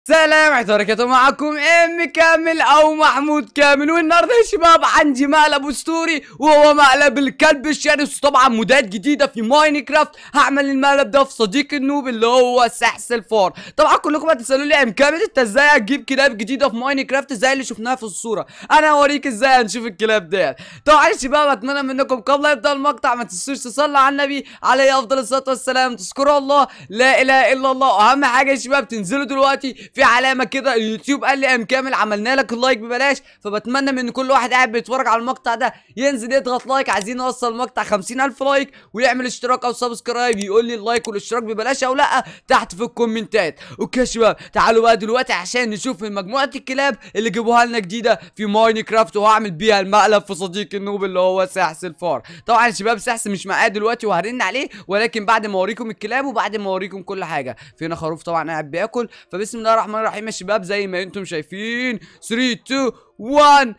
سلام عليكم وبركاته معكم ام كامل او محمود كامل والنهارده يا شباب عندي مقلب اسطوري وهو مقلب الكلب الشرس طبعا مودات جديده في ماينكرافت هعمل المقلب ده في صديق النوب اللي هو سحس الفار طبعا كلكم هتسالوا لي يا ام كامل انت ازاي هتجيب كلاب جديده في ماينكرافت زي اللي شفناها في الصوره انا اوريك ازاي هنشوف الكلاب ديت طبعا يا شباب اتمنى منكم قبل لا يبدا المقطع ما تنسوش تصلوا على النبي عليه افضل الصلاه والسلام تذكروا الله لا اله الا الله واهم حاجه يا شباب تنزلوا دلوقتي في علامه كده اليوتيوب قال لي ام كامل عملنا لك اللايك ببلاش فبتمنى من كل واحد قاعد بيتفرج على المقطع ده ينزل يضغط لايك عايزين نوصل المقطع 50000 لايك ويعمل اشتراك او سبسكرايب يقول لي اللايك والاشتراك ببلاش او لا تحت في الكومنتات اوكي يا شباب تعالوا بقى دلوقتي عشان نشوف من مجموعه الكلاب اللي جابوها لنا جديده في ماينكرافت وهعمل بيها المقلب في صديق النوب اللي هو سحس الفار طبعا يا شباب سحس مش معايا دلوقتي وهرن عليه ولكن بعد ما اوريكم الكلاب وبعد ما اوريكم كل حاجه فينا خروف طبعا قاعد بياكل فبسم الله الرحمن الرحيم يا شباب زي ما انتم شايفين 3 2 1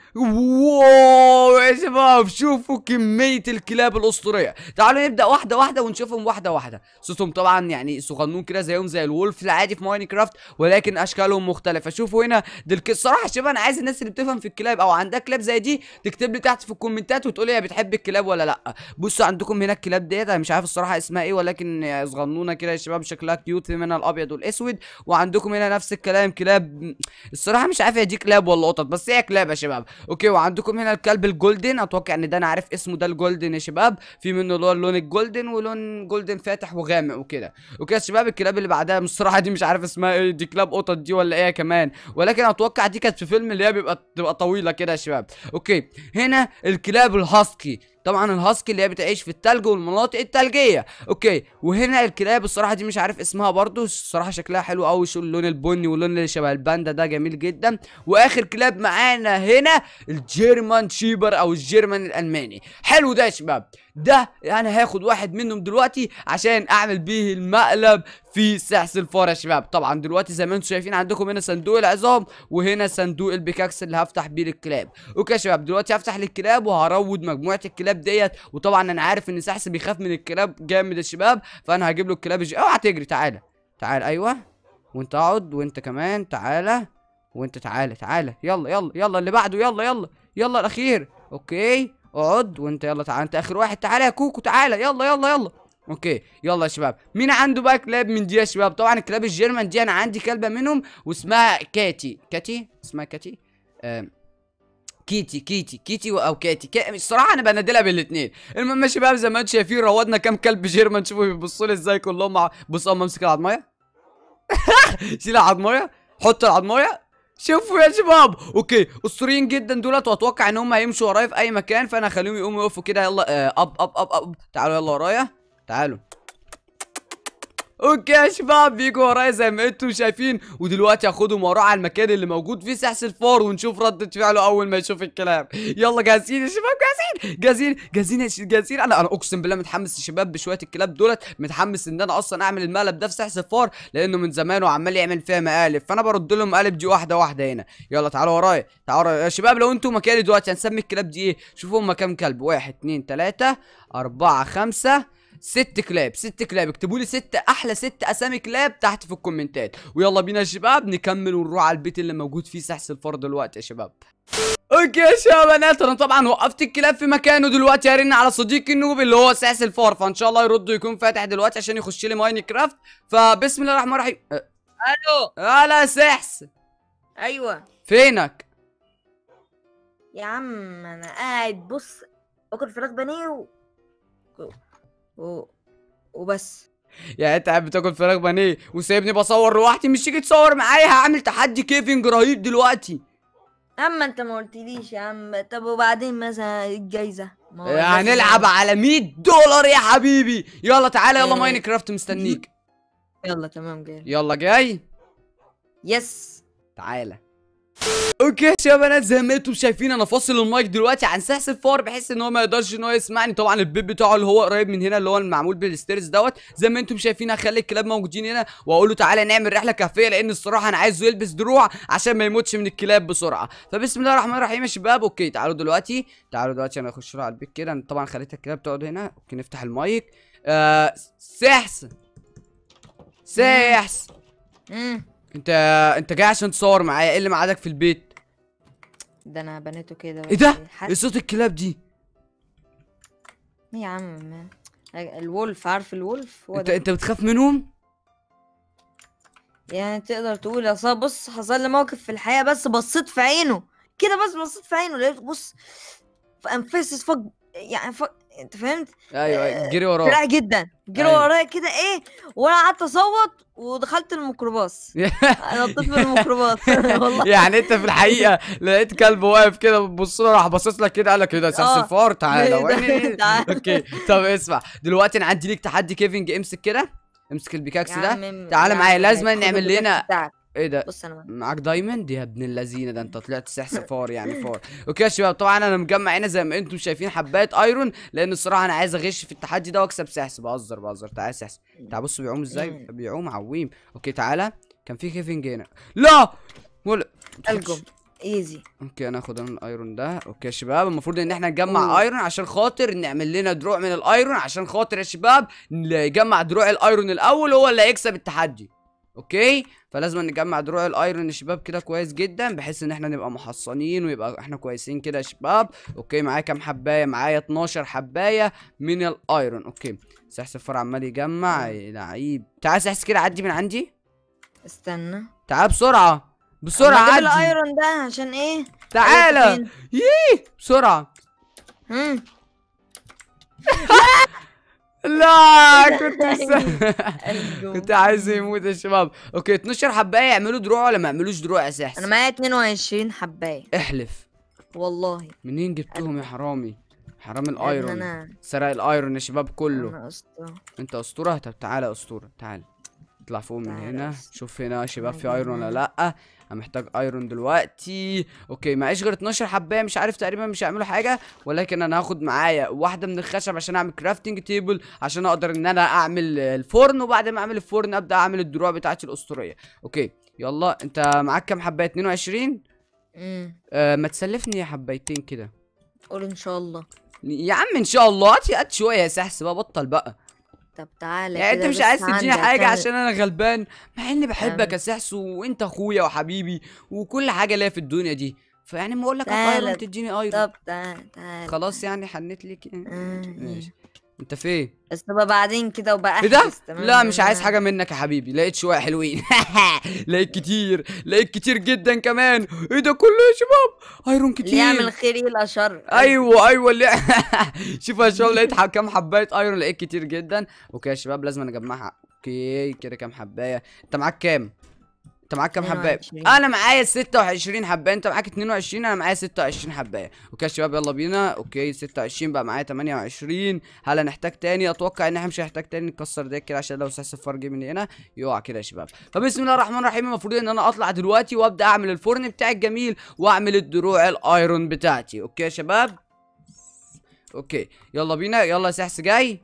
واو يا شباب شوفوا كمية الكلاب الأسطورية تعالوا نبدأ واحدة واحدة ونشوفهم واحدة واحدة صوتهم طبعا يعني صغنون كده زيهم زي الولف العادي في ماينكرافت ولكن أشكالهم مختلفة شوفوا هنا دي الك... الصراحة يا شباب أنا عايز الناس اللي بتفهم في الكلاب أو عندها كلاب زي دي تكتب لي تحت في الكومنتات وتقول لي هي بتحب الكلاب ولا لأ بصوا عندكم هنا الكلاب ديت أنا مش عارف الصراحة اسمها إيه ولكن صغنونة كده يا شباب شكلها كيوت في منها الأبيض والأسود وعندكم هنا نفس الكلام كلاب الصراحة مش عارف هي دي كلاب ولا قطط بس هي كلاب يا شباب اوكي وعندكم هنا الكلب الجولدن اتوقع ان ده انا عارف اسمه ده الجولدن يا شباب في منه اللي هو اللون الجولدن ولون جولدن فاتح وغامق وكده اوكي يا شباب الكلاب اللي بعدها الصراحه دي مش عارف اسمها ايه دي كلاب قطط دي ولا ايه كمان ولكن اتوقع دي كانت في فيلم اللي هي بيبقى تبقى طويله كده يا شباب اوكي هنا الكلاب الهاسكي طبعا الهاسكي اللي هي بتعيش في التلج والمناطق التلجيه اوكي وهنا الكلاب الصراحه دي مش عارف اسمها برضو الصراحه شكلها حلو قوي شو اللون البني واللون اللي شبه الباندا ده جميل جدا واخر كلاب معانا هنا الجيرمان شيبر او الجيرمان الالماني حلو ده يا شباب ده انا هاخد واحد منهم دلوقتي عشان اعمل بيه المقلب في سحس الفار يا شباب طبعا دلوقتي زي ما انتم شايفين عندكم هنا صندوق العظام وهنا صندوق البيكاكس اللي هفتح بيه للكلاب اوكي يا شباب دلوقتي هفتح للكلاب وهروض مجموعه الكلاب ديت وطبعا انا عارف ان سحس بيخاف من الكلاب جامد يا شباب فانا هجيب له الكلاب الج... اوعى تجري تعالى تعالى ايوه وانت اقعد وانت كمان تعالى وانت تعالى تعالى يلا يلا يلا اللي بعده يلا يلا يلا الاخير اوكي اقعد وانت يلا تعالى انت اخر واحد تعالى يا كوكو تعالى يلا يلا يلا اوكي يلا يا شباب مين عنده بقى كلاب من دي يا شباب طبعا الكلاب الجيرمان دي انا عندي كلبه منهم واسمها كاتي كاتي اسمها كاتي آه. كيتي كيتي كيتي او كاتي كي... الصراحه انا بنادلها بالاثنين المهم يا شباب زي ما انتم شايفين روضنا كام كلب جيرمان شوفوا بيبصوا لي ازاي كلهم مع بص اما امسك العضمايه شيل العضمايه حط العضمايه شوفوا يا شباب اوكي اسطوريين جدا دولت واتوقع ان هم هيمشوا ورايا في اي مكان فانا هخليهم يقوموا يقفوا كده يلا آه اب اب اب اب تعالوا يلا ورايا تعالوا اوكي يا شباب بيجوا ورايا زي ما انتم شايفين ودلوقتي هاخدهم وراه على المكان اللي موجود فيه سحس الفار ونشوف ردة فعله اول ما يشوف الكلام يلا جاهزين يا شباب جاهزين جاهزين جاهزين يا ش- جاهزين انا انا اقسم بالله متحمس يا شباب بشويه الكلاب دولت متحمس ان انا اصلا اعمل المقلب ده في سحس الفار لانه من زمان وعمال يعمل فيها مقالب فانا برد لهم مقالب دي واحده واحده هنا يلا تعالوا ورايا تعالوا ورايا. يا شباب لو انتم مكاني دلوقتي هنسمي الكلاب دي ايه شوفوا هم كام كلب واحد اتنين تلاته اربعه خمسه ست كلاب ست كلاب اكتبوا لي ست احلى ست اسامي كلاب تحت في الكومنتات ويلا بينا يا شباب نكمل ونروح على البيت اللي موجود فيه سحس الفار دلوقتي يا شباب اوكي يا شباب انا طبعا وقفت الكلاب في مكانه دلوقتي هرن على صديقي النوب اللي هو سحس الفار فان شاء الله يرد يكون فاتح دلوقتي عشان يخش لي ماينكرافت فبسم الله الرحمن الرحيم أه، الو هلا يا سحس ايوه فينك يا عم انا قاعد بص باكل فراخ بانيه و... و... وبس يعني انت قاعد بتاكل فراخ بانيه وسايبني بصور لوحدي مش تيجي تصور معايا هعمل تحدي كيفنج رهيب دلوقتي اما انت ما قلتليش يا عم طب وبعدين مثلا الجايزه ما هو هنلعب لازم- على 100 دولار يا حبيبي يلا تعالى يلا آه. ماينكرافت مستنيك يلا تمام جاي يلا جاي يس تعالى اوكي يا شباب زي ما انتم شايفين انا فاصل المايك دلوقتي عن سحس الفار بحيث ان هو ما يقدرش ان هو يسمعني طبعا البيت بتاعه اللي هو قريب من هنا اللي هو المعمول بالستيرز دوت زي ما انتم شايفين هخلي الكلاب موجودين هنا واقول له تعالى نعمل رحله كافيه لان الصراحه انا عايزه يلبس دروع عشان ما يموتش من الكلاب بسرعه فبسم الله الرحمن الرحيم يا شباب اوكي تعالوا دلوقتي تعالوا دلوقتي انا اخش له على البيت كده انا طبعا خليت الكلاب تقعد هنا اوكي نفتح المايك آه سحس سحس امم انت انت جاي عشان تصور معايا ايه اللي معادك في البيت ده انا بنيته كده ايه ده بس ايه حد- صوت الكلاب دي إيه يا عم ما- الولف عارف الولف هو انت ده انت بتخاف منهم يعني تقدر تقول اصل بص حصل لي موقف في الحياة بس بصيت في عينه كده بس بصيت في عينه لقيت بص انفاسس فك يعني فك انت فهمت؟ ايوه آه، جري وراك سريع جدا جري أيوة. ورايا كده ايه وانا قعدت اصوت ودخلت الميكروباص نطيت من الميكروباص والله يعني انت في الحقيقه لقيت كلب واقف كده بتبص له راح باصص لك كده قال لك ايه ده ساس اه. الفار تعالى ايه ده؟ وين- تعال. اوكي طب اسمع دلوقتي انا عندي ليك تحدي كيفنج امسك كده امسك البيكاكس يا ده عم- تعالى يا معايا، عم لازم خد نعمل البيكاكس لنا- بتاعك. ايه ده بص انا معاك دايموند يا ابن اللذينه ده انت طلعت سحس فار يعني فار اوكي يا شباب طبعا انا مجمع هنا زي ما انتم شايفين حبات ايرون لان الصراحه انا عايز اغش في التحدي ده واكسب سحس بهزر بهزر تعالى سحس تعال بص بيعوم ازاي مم. بيعوم عويم اوكي تعالى كان في كيفنج هنا لا ولا الجم ايزي اوكي انا اخد انا الايرون ده اوكي يا شباب المفروض ان احنا نجمع أوه. ايرون عشان خاطر نعمل لنا دروع من الايرون عشان خاطر يا شباب اللي يجمع دروع الايرون الاول هو اللي هيكسب التحدي اوكي فلازم نجمع دروع الايرون يا شباب كده كويس جدا بحيث ان احنا نبقى محصنين ويبقى احنا كويسين كده يا شباب اوكي معايا كام حبايه معايا 12 حبايه من الايرون اوكي سحس الفار عمال يجمع يا لعيب تعال سحس كده عدي من عندي استنى تعال بسرعه بسرعه أما اجيب عدي الايرون ده عشان ايه تعالى فين؟ بسرعه هم. لا كنت مس- الجم. كنت عايز يموت يا شباب اوكي 12 حبايه يعملوا دروع ولا ما يعملوش دروع اساسا انا معايا 22 حبايه احلف والله منين جبتهم يا حرامي حرام يا ابني الايرون انا سرق الايرون يا شباب كله انا اسطى انت اسطوره طب تعالى يا اسطوره تعالى اطلع فوق من تعالى هنا بس. شوف هنا يا شباب في تعالى ايرون ولا هنا. لا انا محتاج ايرون دلوقتي اوكي معيش غير 12 حبايه مش عارف تقريبا مش هيعملوا حاجه ولكن انا هاخد معايا واحده من الخشب عشان اعمل كرافتنج تيبل عشان اقدر ان انا اعمل الفرن وبعد ما اعمل الفرن ابدا اعمل الدروع بتاعتي الاسطوريه اوكي يلا انت معاك كام حبايه 22 امم آه ما تسلفني يا حبايتين كده قول ان شاء الله يا عم ان شاء الله هات هات شويه يا سحس بقى بطل بقى طب تعالى يعني انت كده مش بس عايز تديني عندك حاجه تعمل- عشان انا غلبان مع اني بحبك تعمل- يا سحس وانت اخويا وحبيبي وكل حاجه ليا في الدنيا دي فيعني ما اقول لك هات تعالى. ايرون تديني ايرون طب تعالى تعالى خلاص يعني حنيت ليك آه، ماشي انت فين بس تبقى بعدين كده وبقى ايه ده أحجز، تمام؟ لا مش عايز أنا- حاجه منك يا حبيبي لقيت شويه حلوين لقيت كتير لقيت كتير جدا كمان ايه ده كله يا شباب ايرون اللي يعمل كتير خير يلقى شر ايوه ايوه اللي شوف يا شباب لقيت ح- كام حبايه ايرون لقيت كتير جدا اوكي يا شباب لازم نجمعها اوكي كده كام حبايه انت معاك كام انت معاك كام حبايه 22. انا معايا 26 حبايه انت معاك 22 انا معايا 26 حبايه اوكي يا شباب يلا بينا اوكي 26 بقى معايا 28 هل هنحتاج تاني اتوقع ان احنا مش هنحتاج تاني نكسر ده كده عشان لو ساس الفار جه من هنا يقع كده يا شباب فبسم الله الرحمن الرحيم المفروض ان انا اطلع دلوقتي وابدا اعمل الفرن بتاعي الجميل واعمل الدروع الايرون بتاعتي اوكي يا شباب اوكي يلا بينا يلا يا سحس جاي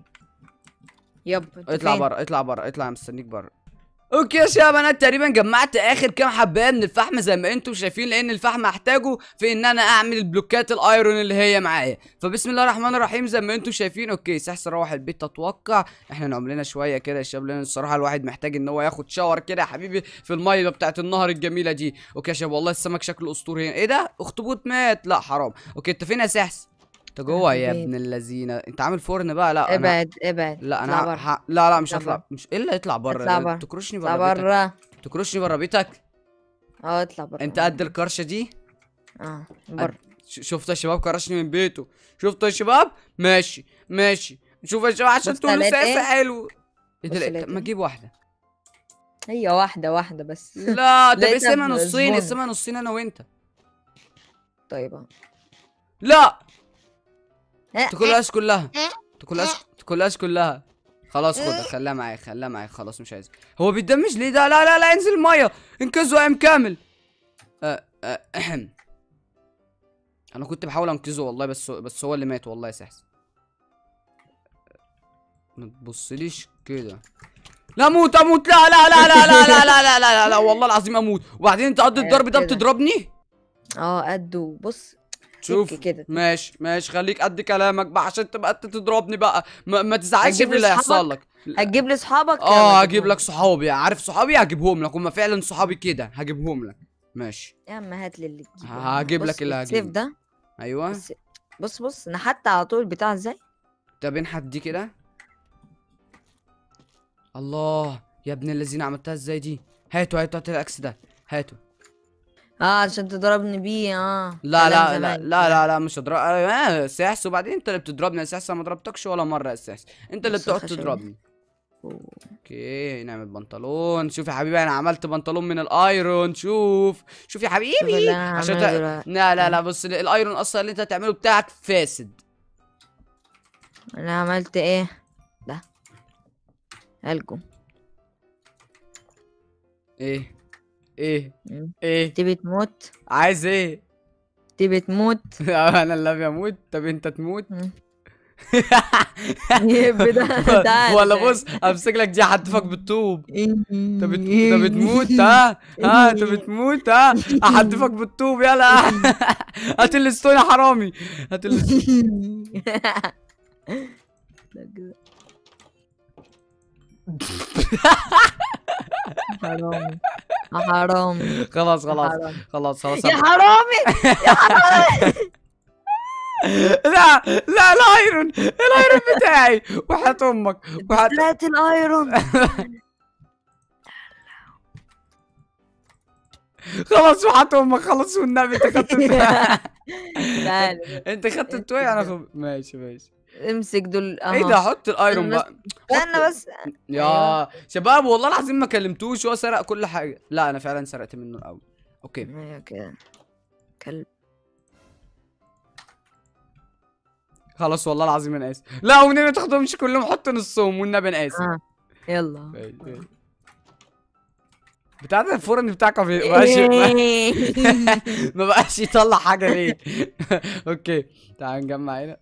يب أنت اطلع فين؟ بره اطلع بره اطلع مستنيك بره اوكي يا شباب انا تقريبا جمعت اخر كام حبايه من الفحم زي ما انتم شايفين لان الفحم هحتاجه في ان انا اعمل البلوكات الايرون اللي هي معايا فبسم الله الرحمن الرحيم زي ما انتم شايفين اوكي سحس روح البيت اتوقع احنا نعمل لنا شويه كده يا شباب لان الصراحه الواحد محتاج ان هو ياخد شاور كده يا حبيبي في الميه بتاعت النهر الجميله دي اوكي يا شباب والله السمك شكله اسطوري هنا ايه ده اخطبوط مات لا حرام اوكي انت فين يا سحس انت جوه يا البيت. ابن اللذينه انت عامل فرن بقى لا انا ابعد ابعد لا اطلع انا بره. ح... لا لا مش اطلع هطلع مش الا اطلع بره اطلع لا، بره. تكرشني اطلع بره بيتك بره تكرشني بره بيتك اه اطلع بره انت قد الكرشه دي اه بره ش- شفت يا شباب كرشني من بيته شفتوا يا شباب ماشي ماشي شوف يا شباب عشان بص تقولوا لقيت ساسة ايه؟ حلو ايه بص ده لقيت طب ما ايه؟ تجيب واحده هي واحده واحده بس لا طب لقيتها اقسمها نصين بزبونة. اقسمها نصين انا وانت طيب اهو. لا اه، تاكلهاش كلها تاكلهاش تاكلهاش كلها خلاص خدها خليها معايا خليها معايا خلاص مش عايز هو بيدمج ليه ده لا لا لا انزل الميه انقذه يا ام كامل أه أه أهم. انا كنت بحاول انقذه والله بس بس هو اللي مات والله يا سحس ما تبصليش كده لا اموت اموت لا لا لا لا لا لا لا لا لا, لا والله العظيم اموت وبعدين انت قد الضرب ده كده. بتضربني اه قده بص شوف سكة كده ماشي ماشي خليك قد كلامك بقى عشان تبقى انت تضربني بقى ما, ما تزعلش هتجيب في اللي لي هيحصل صحابك؟ لك هتجيب لي اصحابك اه هجيب لك صحابي عارف صحابي هجيبهم لك هم فعلا صحابي كده هجيبهم لك ماشي يا عم هات لي اللي تجيبه هجيب بص لك اللي السيف هجيبه. ده ايوه بص بص بص نحت على طول بتاع ازاي طب انحت دي كده الله يا ابن الذين عملتها ازاي دي هاتوا هاتوا هاتوا الاكس ده هاتوا اه عشان تضربني بيه اه لا كلام لا لا زمان. لا لا لا مش هضرب آه سحس وبعدين انت اللي بتضربني يا سحس أنا ما ضربتكش ولا مره يا سحس انت اللي بص بتقعد الخشبة. تضربني أوه. اوكي نعمل بنطلون شوف يا حبيبي انا عملت بنطلون من الايرون شوف شوف يا شوف حبيبي اللي أنا عشان هعمله ت... دلوقتي. لا لا لا بص الايرون اصلا اللي انت هتعمله بتاعك فاسد انا عملت ايه ده الجو ايه ايه مم. ايه تبي تموت عايز ايه تبي تموت انا اللي بموت طب انت تموت مم. يبقى ده تعال ولا تعال. بص امسك لك دي احدفك بالطوب انت بت... إيه. انت بتموت ها ها انت بتموت ها احدفك بالطوب يلا هات الستون يا حرامي هات الستون حرامي يا حرامي خلاص يا خلاص حرامي. خلاص خلاص يا حرامي يا حرامي لا لا الايرون الايرون بتاعي وحياة امك وحياة طلعت الايرون خلاص وحياة امك خلاص والنبي انت خدت التوي تعال انت خدت التوي انا خب... ماشي ماشي امسك دول ايه ده حط الايرون بس- بقى استنى بس يا أيوة. شباب والله العظيم ما كلمتوش هو سرق كل حاجه لا انا فعلا سرقت منه الاول اوكي ايوه كده كلب خلاص والله العظيم انا اسف لا والنبي ما تاخدهمش كلهم حط نصهم والنبي انا اسف آه. يلا ماشي، ماشي. بتاع ده الفرن بتاعك ما بقاش ما بقاش يطلع حاجه ليه اوكي تعال نجمع هنا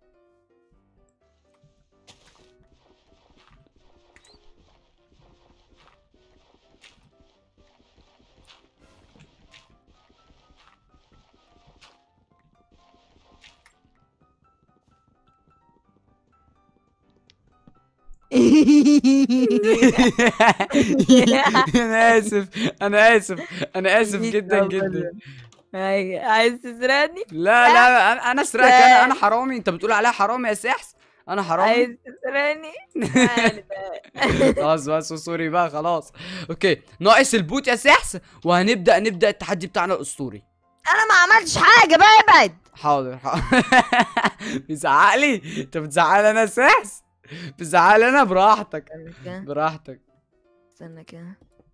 انا اسف انا اسف انا اسف جدا جدا أيوة. عايز تسرقني لا لا انا انا اسرقك انا انا حرامي انت بتقول عليا حرامي يا سحس انا حرامي عايز تسرقني تعال تعال. خلاص بس سوري بقى خلاص اوكي ناقص البوت يا سحس وهنبدا نبدا التحدي بتاعنا الاسطوري انا ما عملتش حاجه بقى ابعد حاضر حاضر بيزعق لي انت بتزعق لي انا يا سحس بتزعق لي انا براحتك استنى كده براحتك استنى كده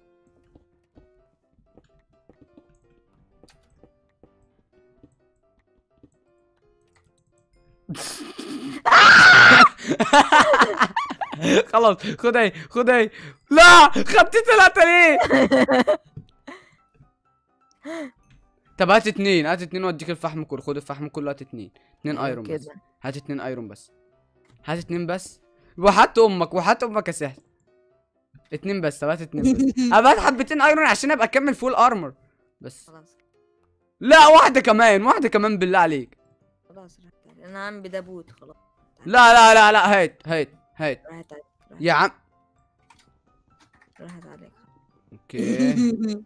خلاص خد اهي خد اهي لا خدت ثلاثة ليه طب هات اتنين هات اتنين واديك الفحم كله خد الفحم كله هات اتنين اتنين أيوة ايرون بس كده. هات اتنين ايرون بس هات اتنين بس وحط امك وحط امك يا سحر اتنين بس طب هات اتنين بس ابقى هات حبتين ايرون عشان ابقى اكمل فول ارمر بس خلاص لا واحدة كمان واحدة كمان بالله عليك خلاص راحت عليك. انا عم بدبوت خلاص لا لا لا لا هات هات هات راحت عليك راحت- يا عم راحت عليك اوكي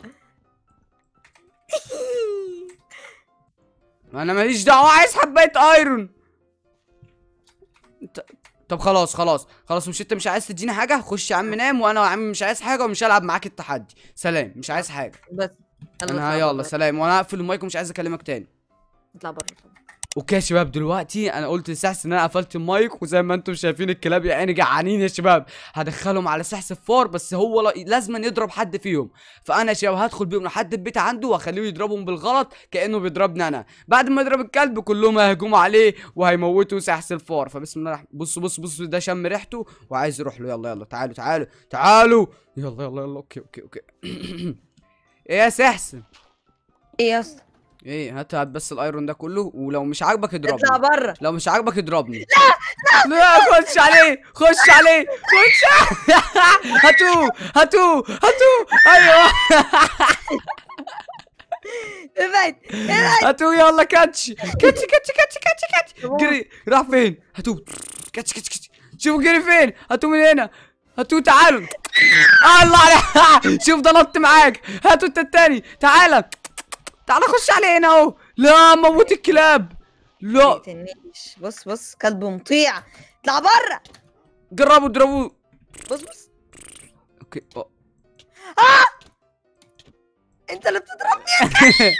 انا ماليش دعوه عايز حبايه ايرون انت طب خلاص خلاص خلاص مش انت مش عايز تديني حاجه خش يا عم نام وانا يا عم مش عايز حاجه ومش هلعب معاك التحدي سلام مش عايز حاجه بس انا اطلع يلا برا. سلام وانا هقفل المايك ومش عايز اكلمك تاني اطلع بره طبعا اوكي يا شباب دلوقتي انا قلت لسحس ان انا قفلت المايك وزي ما انتم شايفين الكلاب يا عيني جعانين يا شباب هدخلهم على سحس الفار بس هو لا- لازم يضرب حد فيهم فانا يا شباب هدخل بيهم لحد البيت عنده واخليه يضربهم بالغلط كانه بيضربني انا بعد ما يضرب الكلب كلهم هيهجموا عليه وهيموتوا سحس الفار فبسم الله الرحمن بص بص بص ده شم ريحته وعايز يروح له يلا يلا تعالوا تعالوا تعالوا يلا يلا يلا اوكي اوكي اوكي ايه يا سحس ايه يا اسطى ايه هات هات بس الايرون ده كله ولو مش عاجبك اضربني اطلع بره لو مش عاجبك اضربني لا لا خش عليه خش عليه خش هاتوه هاتوه هاتوه ايوه ابعد ابعد ابعد هاتوا يلا كاتش كاتش كاتش كاتش كاتش كاتش جري راح فين هاتوا كاتش كاتش كاتش شوفوا جري فين هاتوا من هنا هاتوا تعالوا آه الله عليك شوف ده نط معاك هاتوا انت التاني تعالى تعالى خش علينا اهو لا موت الكلاب ما لا تقتلنيش بص بص كلب مطيع اطلع بره جربوا اضربوه بص بص اوكي أوه. انت اللي بتضربني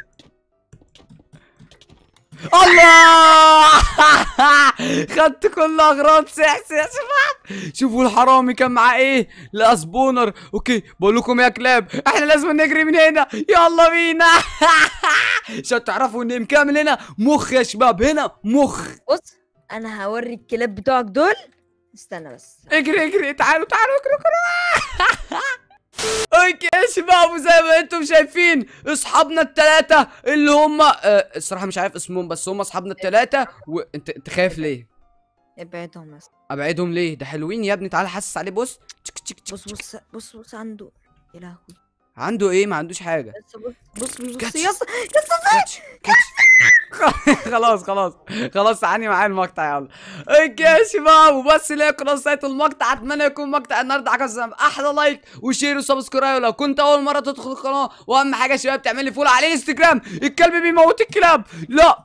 الله خدت كل اغراض سحس يا شباب شوفوا الحرامي كان معاه ايه لا سبونر اوكي بقول لكم يا كلاب احنا لازم نجري من هنا يلا بينا عشان تعرفوا ان كامل هنا مخ يا شباب هنا مخ بص انا هوري الكلاب بتوعك دول استنى بس اجري اجري تعالوا تعالوا اجروا اجروا اوكي يا شباب وزي ما انتم شايفين اصحابنا الثلاثه اللي هم آه الصراحه مش عارف اسمهم بس هم اصحابنا الثلاثه وانت انت خايف ليه ابعدهم بس ابعدهم ليه ده حلوين يا ابني تعالى حسس عليه بص تشك تشك تشك بص بص بص بص عنده يا لهوي عنده ايه ما عندوش حاجه بص بص بص بص كاتش. يا اسطى يا اسطى كاتش كاتش خلاص خلاص خلاص تعاني معايا المقطع يلا اوكي يا شباب وبس ليكم نصيت المقطع اتمنى يكون مقطع النهارده عجبكم احلى لايك وشير وسبسكرايب لو كنت اول مره تدخل القناه واهم حاجه يا شباب تعمل لي فولو على الانستجرام الكلب بيموت الكلاب لا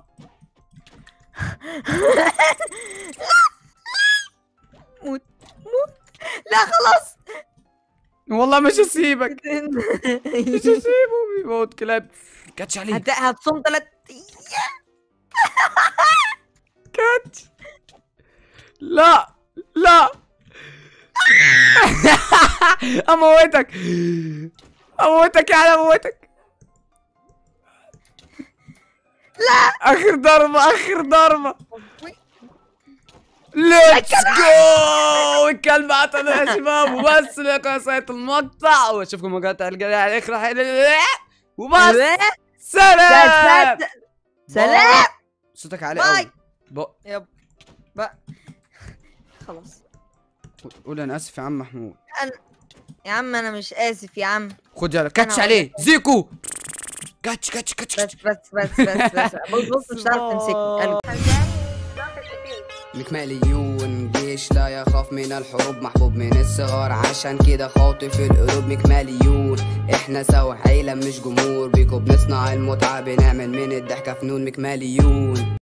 موت موت لا خلاص والله مش هسيبك مش هسيبه بيموت كلاب كاتش عليه هت- هتصوم ثلاث كاتش لا لا اموتك اموتك يعني اموتك لا اخر ضربة اخر ضربة ليتس جو الكلب قتل يا شباب وبس لكم سايت المقطع واشوفكم مقاطع الجايه على الاخر وبس سلام سلام صوتك عالي باي. قوي بق- يب بقى خلاص قول انا اسف يا عم محمود يا عم انا مش اسف يا عم خد يلا كاتش هقول عليه لك. زيكو كاتش كاتش كاتش بس بس بس بس بس بص بص مش هتعرف تمسكه قلبي مكماليون جيش لا يخاف من الحروب محبوب من الصغار عشان كده خاطف القلوب مكماليون احنا سوا عيلة مش جمهور بيكو بنصنع المتعة بنعمل من الضحكة فنون مكماليون